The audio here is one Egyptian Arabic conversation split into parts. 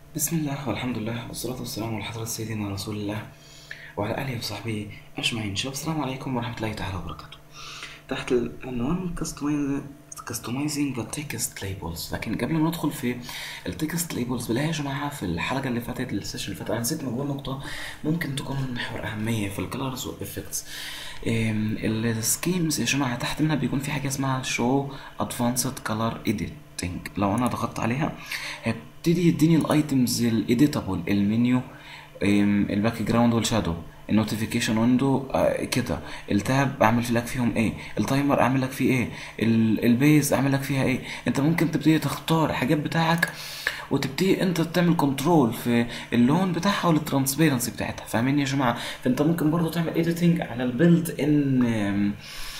بسم الله والحمد لله والصلاة والسلام على حضرة سيدنا رسول الله وعلى آله وصحبه أجمعين شباب السلام عليكم ورحمة الله تعالى وبركاته تحت العنوان customizing the text labels لكن قبل ما ندخل في التكست ليبلز بالله يا جماعة في الحلقة اللي فاتت السيشن اللي فاتت أنا نسيت نقول نقطة ممكن تكون محور أهمية في الكلرز والإفكتس السكيمز يا جماعة تحت منها بيكون في حاجة اسمها show advanced color editing لو أنا ضغطت عليها هيبتدي يديني الايتمز الايديتابل المنيو الباك جراوند والشادو النوتيفيكيشن ويندو كده التاب اعمل لك فيهم ايه التايمر اعمل لك فيه ايه ال- البيز اعمل لك فيها ايه انت ممكن تبتدي تختار الحاجات بتاعك وتبتدي انت تعمل كنترول في اللون بتاعها والترانسبيرنسي بتاعتها فاهمين يا جماعه فانت ممكن برضو تعمل ايديتنج على البيلد ان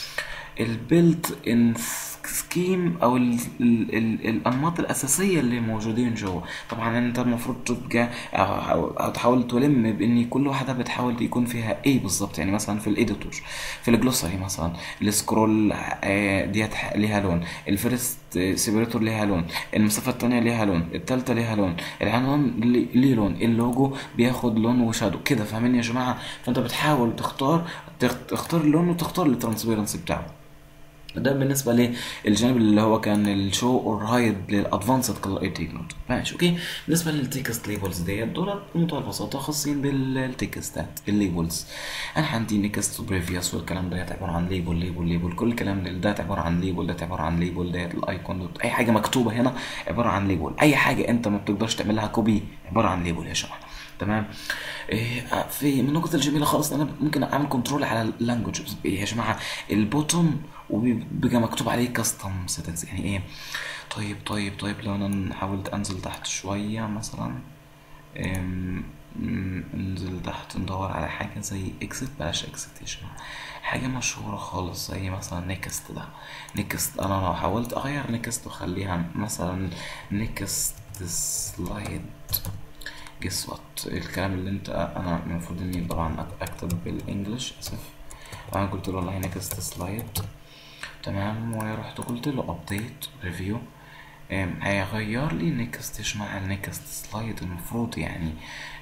البيلد ان سكيم او ال ال ال الانماط الاساسيه اللي موجودين جوه طبعا انت المفروض تبقى او, أو, أو تحاول تلم بان كل واحده بتحاول يكون فيها ايه بالظبط يعني مثلا في الايديتور في الجلوسري مثلا السكرول آه، ديت ح- ليها لون الفيرست سيبريتور ليها لون المسافه الثانيه ليها لون الثالثه ليها لون العنوان لي- ليه لون اللوجو بياخد لون وشادو كده فاهمين يا جماعه فانت بتحاول تختار تخ- تختار اللون وتختار الترانسبيرنسي بتاعه ده بالنسبه للجانب اللي هو كان الشو اور هايد للادفانسد كلر ايديتنج ماشي اوكي بالنسبه للتكست ليبلز ديت دول بمنتهى البساطه خاصين بالتكستات الليبلز انا عندي نيكست بريفيوس والكلام ديت عباره عن ليبل ليبل ليبل كل الكلام ده ده عباره عن ليبل ده عباره عن ليبل ديت الايكون دوت اي حاجه مكتوبه هنا عباره عن ليبل اي حاجه انت ما بتقدرش تعملها كوبي عباره عن ليبل يا جماعه تمام إيه في من النقط الجميله خالص ان انا ممكن اعمل كنترول على اللانجوج يا جماعه البوتوم وبيبقى مكتوب عليه كاستم سيتنجز يعني ايه طيب طيب طيب لو انا حاولت انزل تحت شويه مثلا أم، أم، انزل تحت ندور على حاجه زي اكست بلاش اكست يا جماعه حاجه مشهوره خالص زي مثلا نيكست ده نيكست انا لو حاولت اغير نيكست واخليها مثلا نيكست سلايد جس وات الكلام اللي انت انا المفروض اني طبعا أك- اكتب بالانجلش اسف انا قلت له والله نيكست سلايد تمام ورحت قلت له ابديت ريفيو هيغير لي نيكست ايش مع النيكست سلايد المفروض يعني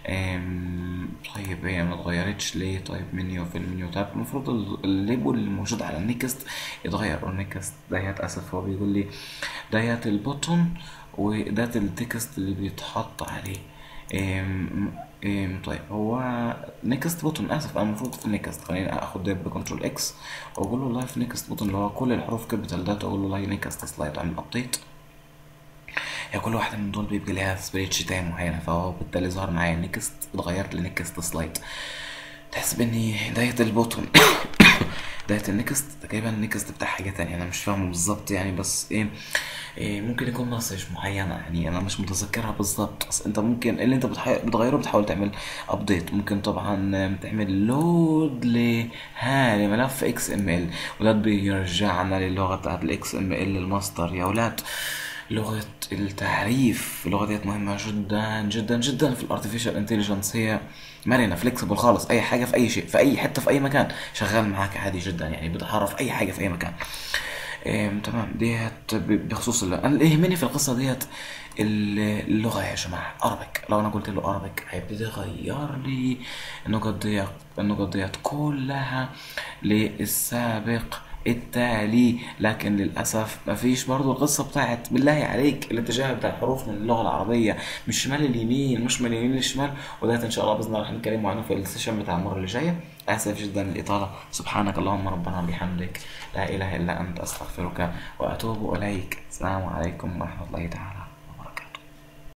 أم، طيب هي ما اتغيرتش ليه طيب منيو في المنيو تاب المفروض ال- الليبل اللي موجود على النيكست يتغير النيكست ديت اسف هو بيقول لي ديت البوتون وديت التكست اللي بيتحط عليه أم، أم، طيب هو نيكست بوتون اسف انا المفروض في نيكست خليني اخد ده بكنترول اكس واقول له لايف نيكست بوتون اللي هو كل الحروف كابيتال داتا اقول له لايف نيكست سلايد اعمل ابديت هي كل واحدة من دول بيبقى ليها سبريتش تايم معينة فهو بالتالي ظهر معايا نيكست اتغيرت لنيكست سلايد تحسب اني دايت البوتون دايت النكست تقريبا النكست بتاع حاجة تانية انا مش فاهمه بالظبط يعني بس ايه, إيه ممكن يكون مسج معينة يعني انا مش متذكرها بالظبط بس انت ممكن اللي انت بتحي... بتغيره بتحاول تعمل ابديت ممكن طبعا تعمل لود ل ها لملف اكس ام ال وده بيرجعنا للغة بتاعت الاكس ام ال الماستر يا ولاد لغة التعريف اللغة ديت مهمة جدا جدا جدا في الارتفيشال انتليجنس هي مرنة فليكسبل خالص اي حاجة في اي شيء في اي حتة في اي مكان شغال معاك عادي جدا يعني بتعرف اي حاجة في اي مكان إيه تمام ديت ب- بخصوص اللغة. انا اللي يهمني في القصة ديت ال- اللغة يا جماعة ارابيك لو انا قلت له ارابيك هيبتدي يغير لي النقط ديت النقط ديت كلها للسابق التالي لكن للأسف مفيش برضو القصة بتاعت بالله عليك الاتجاه بتاع الحروف من اللغة العربية مش شمال اليمين مش من اليمين للشمال وده إن شاء الله بإذن الله رح نتكلم عنه في السيشن بتاع المرة اللي جاية آسف جدا للإطالة سبحانك اللهم ربنا بحمدك لا إله إلا أنت أستغفرك وأتوب إليك السلام عليكم ورحمة الله تعالى